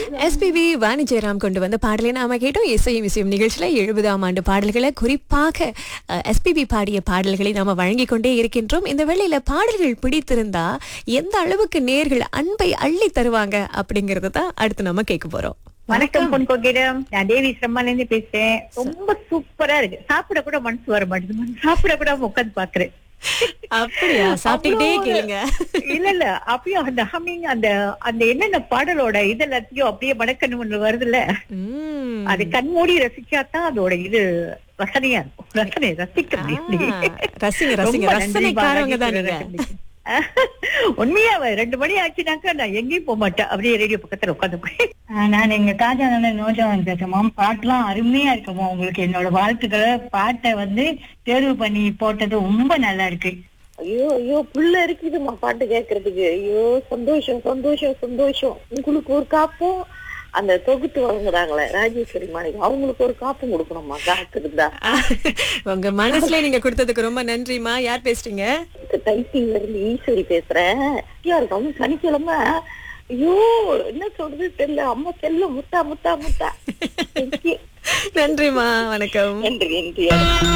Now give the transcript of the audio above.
SPB Vani Jayaram கொண்டு வந்த பாடலை நாம கேட்டோம் இசையும் இசையும் நிகழ்ச்சியில எழுபதாம் ஆண்டு பாடல்களை குறிப்பாக எஸ்பிபி பாடிய பாடல்களை நாம வழங்கி கொண்டே இருக்கின்றோம் இந்த வேளையில பாடல்கள் பிடித்திருந்தா எந்த அளவுக்கு நேர்கள் அன்பை அள்ளி தருவாங்க அப்படிங்கறத தான் அடுத்து நம்ம கேட்க போறோம் வணக்கம் பொன் கோகிடம் நான் தேவி சிரமால இருந்து பேசுறேன் ரொம்ப சூப்பரா இருக்கு சாப்பிட கூட மனசு வர மாட்டேங்குது சாப்பிட கூட உட்காந்து பாக்குறேன் அப்படியா சாப்பிட்டுக்கிட்டே அவ்வளவு- கேளுங்க இல்ல இல்ல அப்பயும் அந்த ஹம்மிங் அந்த அந்த என்னென்ன பாடலோட இது எல்லாத்தையும் அப்படியே மடக்கணும் ஒண்ணு வருதுல்ல உம். அது கண் மூடி ரசிச்சாதான் அதோட இது ரசனையா இருக்கும் ரசனை ரசிக்க முடியும் ஆ, ரசிங்க ரசிங்க ரொம்ப நன்றி ரசனைக்காரவங்க தான் பாலாஜி நீங்க ரசிக்க. உண்மையா ரெண்டு மணி ஆச்சுனாக்கா நான் எங்கேயும் போக மாட்டேன் அப்படியே ரேடியோ பக்கத்துல உட்காந்து ஆஹ் நான் எங்க காஜா நோஜாவன் பேசுறேன் பாட்டுலாம் அருமையா இருக்குமா உங்களுக்கு என்னோட வாழ்த்துக்களை பாட்டை வந்து தேர்வு பண்ணி போட்டது ரொம்ப நல்லா இருக்கு ஐயோ ஐயோ புள்ள இருக்குதுமா பாட்டு கேக்குறதுக்கு ஐயோ சந்தோஷம் சந்தோஷம் சந்தோஷம் உங்களுக்கு ஒரு காப்பும் அந்த தொகுத்து வழங்குறாங்களே ராஜேஸ்வரி மாளிகை அவங்களுக்கு ஒரு காப்பும் கொடுக்கணுமா காத்து இருந்தா உங்க மனசுல நீங்க கொடுத்ததுக்கு ரொம்ப நன்றிமா யார் பேசுறீங்க டைப்பிங்ல இருந்து ஈஸ்வரி பேசுறேன் ஐயா இருக்கும் சனிக்கிழமை ஐயோ என்ன சொல்றது தெரியல அம்மா செல்ல முத்தா முத்தா முத்தா Thank you. நன்றிமா வணக்கம் நன்றி நன்றி